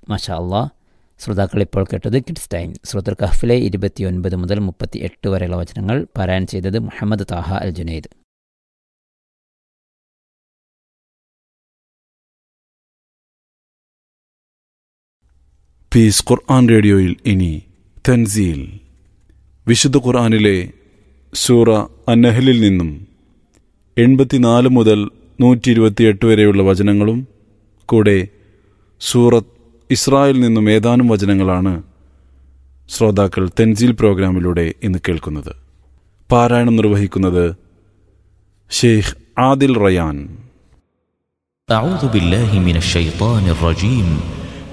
മാഷാ അള്ളാ ശ്രോതാക്കൾ ഇപ്പോൾ കേട്ടത് കിഡ്സ് ടൈം ശ്രോതർ കഹ്ഫിലെ ഇരുപത്തിയൊൻപത് മുതൽ മുപ്പത്തി എട്ട് വരെയുള്ള വചനങ്ങൾ പാരായണം ചെയ്തത് Muhammad Taha al Junaid Peace Quran റേഡിയോയിൽ ഇനി തൻസീൽ വിശുദ്ധ ഖുർആനിലെ സൂറ അന്നഹലിൽ നിന്നും എൺപത്തിനാല് മുതൽ നൂറ്റി ഇരുപത്തിയെട്ട് വരെയുള്ള വചനങ്ങളും കൂടെ സൂറത്ത് ഇസ്രായേൽ നിന്നും ഏതാനും വചനങ്ങളാണ് ശ്രോതാക്കൾ തെൻസീൽ പ്രോഗ്രാമിലൂടെ ഇന്ന് കേൾക്കുന്നത് പാരായണം നിർവഹിക്കുന്നത് ഷെയ്ഖ് ആദിൽ റയാൻ أعوذ بالله من الشيطان الرجيم